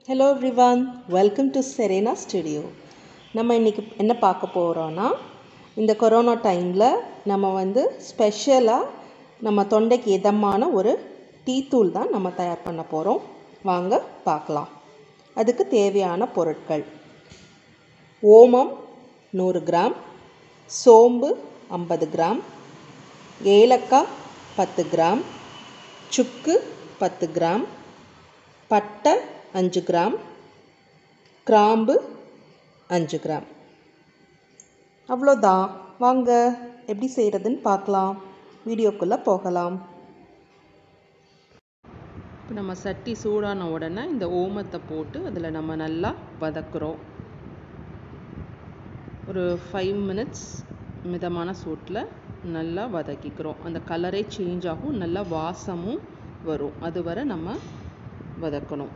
hello everyone welcome to Serena studio நம்ம இன்றைக்கி என்ன பார்க்க போகிறோன்னா இந்த கொரோனா டைமில் நம்ம வந்து ஸ்பெஷலாக நம்ம தொண்டைக்கு இதமான ஒரு டீ தூள் தான் நம்ம தயார் பண்ண போகிறோம் வாங்க பார்க்கலாம் அதுக்கு தேவையான பொருட்கள் ஓமம் நூறு கிராம் சோம்பு ஐம்பது கிராம் ஏலக்காய் பத்து கிராம் சுக்கு பத்து கிராம் பட்டை அஞ்சு கிராம் கிராம்பு அஞ்சு கிராம் அவ்வளோதான் வாங்க எப்படி செய்கிறதுன்னு பார்க்கலாம் வீடியோக்குள்ளே போகலாம் இப்போ நம்ம சட்டி சூடான உடனே இந்த ஓமத்தை போட்டு அதில் நம்ம நல்லா வதக்குறோம் ஒரு ஃபைவ் மினிட்ஸ் மிதமான சூட்டில் நல்லா வதக்கிக்கிறோம் அந்த கலரே சேஞ்ச் ஆகும் நல்லா வாசமும் வரும் அது வரை நம்ம வதக்கணும்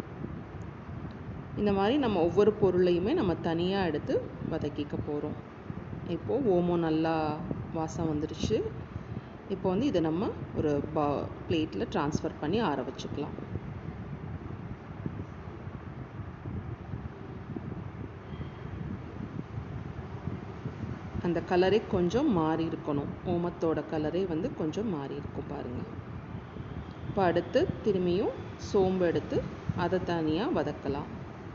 இந்த மாதிரி நம்ம ஒவ்வொரு பொருளையுமே நம்ம தனியாக எடுத்து வதக்கிக்க போகிறோம் இப்போது ஓமம் நல்லா வாசம் வந்துடுச்சு இப்போ வந்து இதை நம்ம ஒரு பா பிளேட்டில் ட்ரான்ஸ்ஃபர் பண்ணி ஆற வச்சுக்கலாம் அந்த கலரே கொஞ்சம் மாறி இருக்கணும் ஓமத்தோட கலரே வந்து கொஞ்சம் மாறி இருக்கும் பாருங்கள் இப்போ அடுத்து திரும்பியும் சோம்பு எடுத்து அதை தனியாக வதக்கலாம்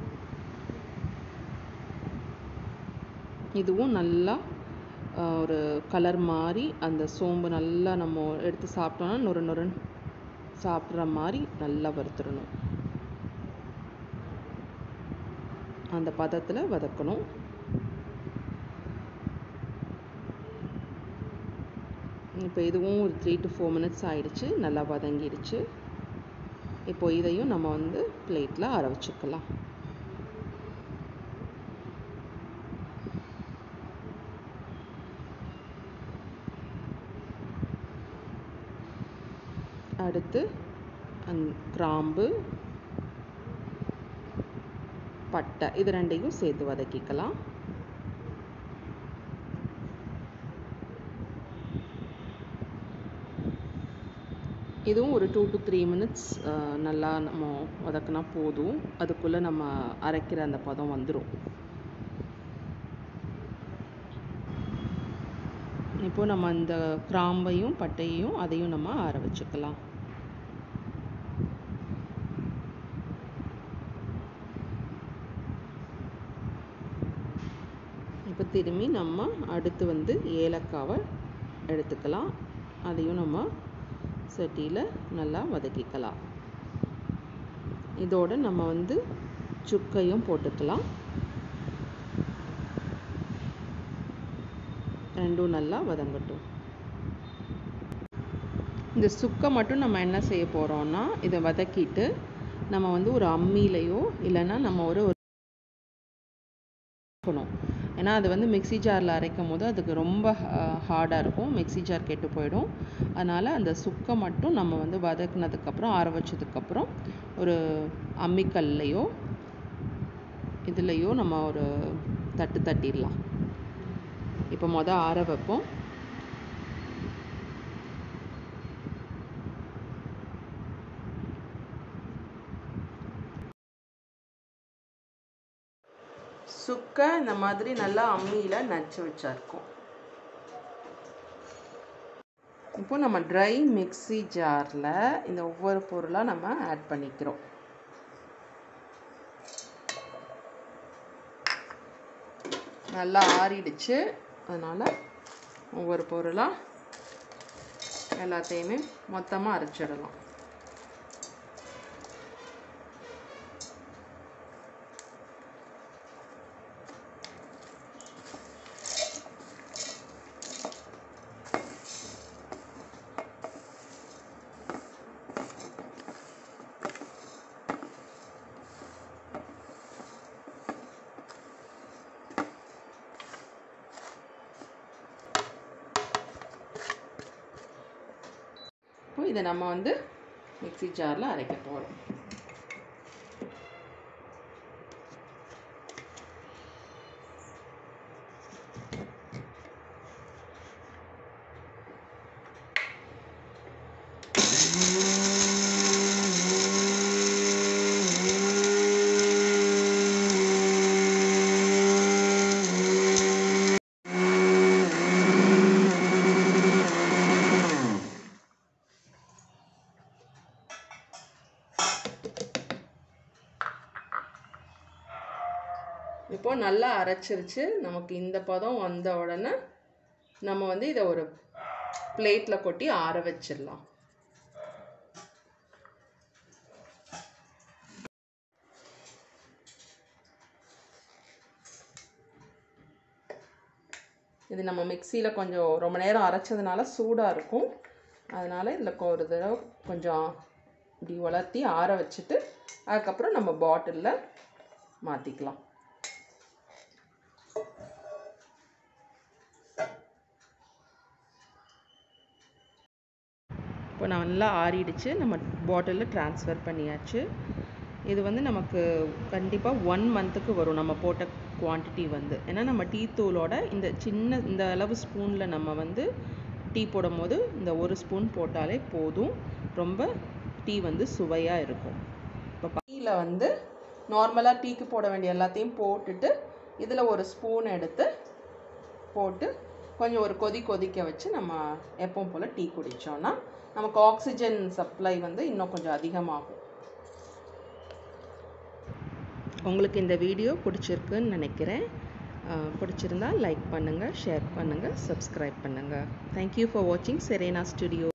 இதுவும் நல்லா ஒரு கலர் மாறி அந்த சோம்பு நல்லா நம்ம எடுத்து சாப்பிட்டோன்னா நொறு நொறுன்னு சாப்பிட்ற மாதிரி நல்லா வறுத்துடணும் அந்த பதத்தில் வதக்கணும் இப்போ இதுவும் ஒரு த்ரீ டு ஃபோர் மினிட்ஸ் ஆயிடுச்சு நல்லா வதங்கிடுச்சு இப்போ இதையும் நம்ம வந்து பிளேட்டில் அரை வச்சுக்கலாம் அடுத்து அந் கிராம்பு பட்டை இது ரெண்டையும் சேர்த்து வதக்கிக்கலாம் இதுவும் ஒரு டூ டு த்ரீ மினிட்ஸ் நல்லா நம்ம வதக்கினா போதும் அதுக்குள்ளே நம்ம அரைக்கிற அந்த பதம் வந்துடும் இப்போ நம்ம அந்த கிராம்பையும் பட்டையையும் அதையும் நம்ம ஆற வச்சுக்கலாம் இப்போ திரும்பி நம்ம அடுத்து வந்து ஏலக்காவை எடுத்துக்கலாம் அதையும் நம்ம சட்டியில் நல்லா வதக்கிக்கலாம் இதோட நம்ம வந்து சுக்கையும் போட்டுக்கலாம் ரெண்டும் நல்லா வதங்கட்டும் இந்த சுக்கை மட்டும் நம்ம என்ன செய்ய போகிறோம்னா இதை வதக்கிட்டு நம்ம வந்து ஒரு அம்மியிலையோ இல்லைன்னா நம்ம ஒரு இருக்கணும் ஏன்னா அது வந்து மிக்சி ஜாரில் அரைக்கும் போது அதுக்கு ரொம்ப ஹார்டாக இருக்கும் மிக்சி ஜார் கெட்டு போயிடும் அதனால் அந்த சுக்கை மட்டும் நம்ம வந்து வதக்குனதுக்கப்புறம் ஆற வச்சதுக்கப்புறம் ஒரு அம்மிக்கல்லையோ இதுலேயோ நம்ம ஒரு தட்டு தட்டிடலாம் இப்போ மொதல் ஆற வைப்போம் சுக்கை இந்த மாதிரி நல்லா அம்மியில் நச்சு வச்சாருக்கும் இப்போ நம்ம ட்ரை மிக்சி ஜாரில் இந்த ஒவ்வொரு பொருளாக நம்ம ஆட் பண்ணிக்கிறோம் நல்லா ஆறிடுச்சு அதனால் ஒவ்வொரு பொருளாக எல்லாத்தையுமே மொத்தமாக அரைச்சிடலாம் இப்போ இதை நம்ம வந்து மிக்சி ஜாரில் அரைக்க போகிறோம் நல்லா அரைச்சிருச்சு நமக்கு இந்த பதம் வந்த உடனே நம்ம வந்து இதை ஒரு பிளேட்டில் கொட்டி ஆற வச்சிடலாம் இது நம்ம மிக்சியில் கொஞ்சம் ரொம்ப நேரம் அரைச்சதுனால சூடாக இருக்கும் அதனால் இதில் ஒரு தடவை கொஞ்சம் இப்படி வளர்த்தி ஆற வச்சுட்டு அதுக்கப்புறம் நம்ம பாட்டிலில் மாற்றிக்கலாம் இப்போ நல்லா ஆறிடுச்சு நம்ம பாட்டிலில் ட்ரான்ஸ்ஃபர் பண்ணியாச்சு இது வந்து நமக்கு கண்டிப்பாக ஒன் மந்த்துக்கு வரும் நம்ம போட்ட குவான்டிட்டி வந்து ஏன்னா நம்ம டீ தூளோட இந்த சின்ன இந்த அளவு ஸ்பூனில் நம்ம வந்து டீ போடும் போது இந்த ஒரு ஸ்பூன் போட்டாலே போதும் ரொம்ப டீ வந்து சுவையாக இருக்கும் இப்போ டீயில் வந்து நார்மலாக டீக்கு போட வேண்டிய எல்லாத்தையும் போட்டுட்டு இதில் ஒரு ஸ்பூன் எடுத்து போட்டு கொஞ்சம் ஒரு கொதி கொதிக்க வச்சு நம்ம எப்பவும் போல் டீ குடித்தோன்னா நமக்கு ஆக்சிஜன் சப்ளை வந்து இன்னும் கொஞ்சம் அதிகமாகும் உங்களுக்கு இந்த வீடியோ பிடிச்சிருக்குன்னு நினைக்கிறேன் பிடிச்சிருந்தா லைக் பண்ணுங்கள் ஷேர் பண்ணுங்கள் சப்ஸ்கிரைப் பண்ணுங்கள் தேங்க்யூ ஃபார் வாட்சிங் செரேனா ஸ்டுடியோ